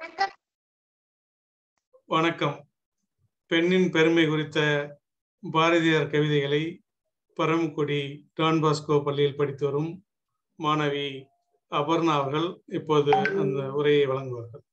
வணக்கம் வணக்கம் பெண்ணின் பெருமை குறித்த பாரதியார் கவிதைகளை பரமக்குடி டான் பாஸ்கோ பள்ளியில் படித்து வரும் மாணவி அபர்ணா அவர்கள் இப்போது அந்த உரையை வழங்குவார்கள்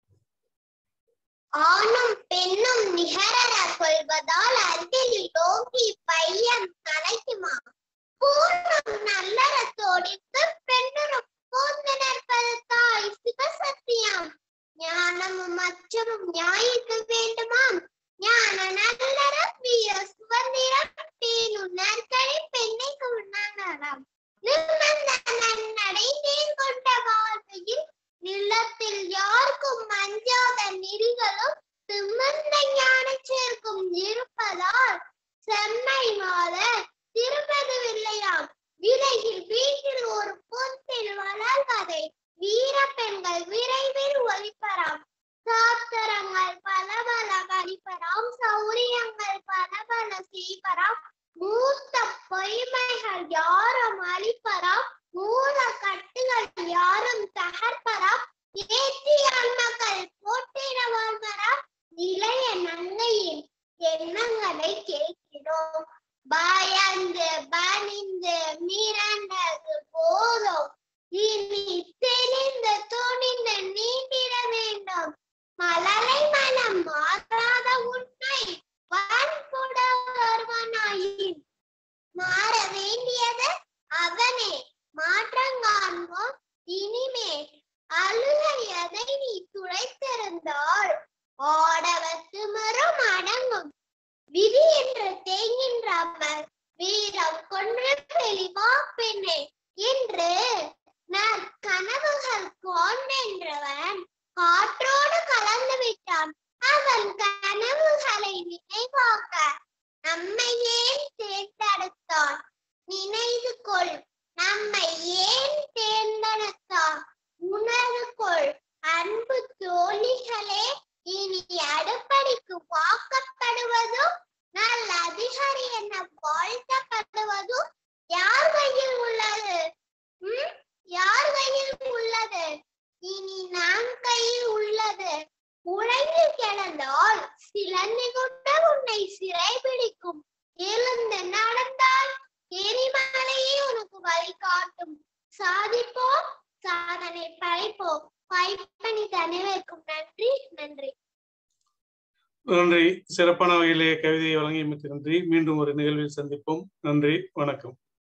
ஆணும் பெண்ணும் நிகரர கொள்வதால் அறிவில் லோகி பையன் தலைக்குமா பூர்ணம் நல்லற தோடித்து பெண்ணுறும் போந்தனற்பது தாய் சிவசத்தியம் ஞானமும் அச்சமும் ஞாயிக்க வேண்டுமாம் ஞான நல்லறம் வீர சுதந்திரம் பேணும் நற்கரை பெண்ணைக்கு உண்ணாங்களாம் நிமிர்ந்த நன்னடை நேர் கொண்ட வாழ்வையில் நிலத்தில் யாருக்கும் மஞ்சாத நெறிகளும் திமிர்ந்த ஞான சேர்க்கும் இருப்பதால் செம்மை மாத திரும்பதுவில்லையாம் விரைவில் வீட்டில் ஒரு பொன்பில் வளர்வதை வீர பெண்கள் விரைவில் ஒளிப்பராம் சாத்திரங்கள் பல பல வழிபராம் சௌரியங்கள் பல பல செய்வராம் மூத்த பொய்மைகள் யாரும் அழிப்பராம் மூல கட்டுகள் யாரும் தகர்ப்பராம் ஏற்றியான் மக்கள் போட்டிட வாழ்வராம் இளைய நங்கையின் எண்ணங்களை கேட்கிறோம் பயந்து பணிந்து மிரண்டது போதும் இனி தெளிந்து துணிந்து நீண்டிட வேண்டும் மலரை மனம் மாறாத உண்மை வன்புடவர்வனாயின் மாற வேண்டியது அவனே மாற்றம் காண்போம் இனிமே அழுகை அதை நீ துளைத்திருந்தால் ஆடவத்து மரம் அடங்கும் விதி என்று தேங்கின்ற அவர் வீரம் கொன்று வெளிவா பெண்ணே என்று நற்கனவுகள் கொண்டென்றவன் காற்றோடு கலந்து விட்டான் அவன் கனவுகளை நினைவாக்க நம்மை ஏன் தேர்ந்தெடுத்தான் நினைவு கொள் நம்மை ஏன் தேர்ந்தெடுத்தான் உணர்வு கொள் அன்பு தோழிகளே இனி அடுப்படிக்கு வாக்கப்படுவதும் நல்ல அதிகாரி என வாழ்த்தப்படுவதும் யார் கையில் உள்ளது ம்? யார் கையில் உள்ளது இனி நம் கையில் உள்ளது உழைந்து கிடந்தால் சிலந்தி கொண்ட உன்னை சிறை பிடிக்கும் எழுந்து நடந்தால் எரிமலையே உனக்கு வழிகாட்டும் சாதிப்போம் சாதனை படைப்போம் பைப்பணி அனைவருக்கும் நன்றி நன்றி நன்றி சிறப்பான வகையிலே கவிதையை வழங்கியமைக்கு நன்றி மீண்டும் ஒரு நிகழ்வில் சந்திப்போம் நன்றி வணக்கம்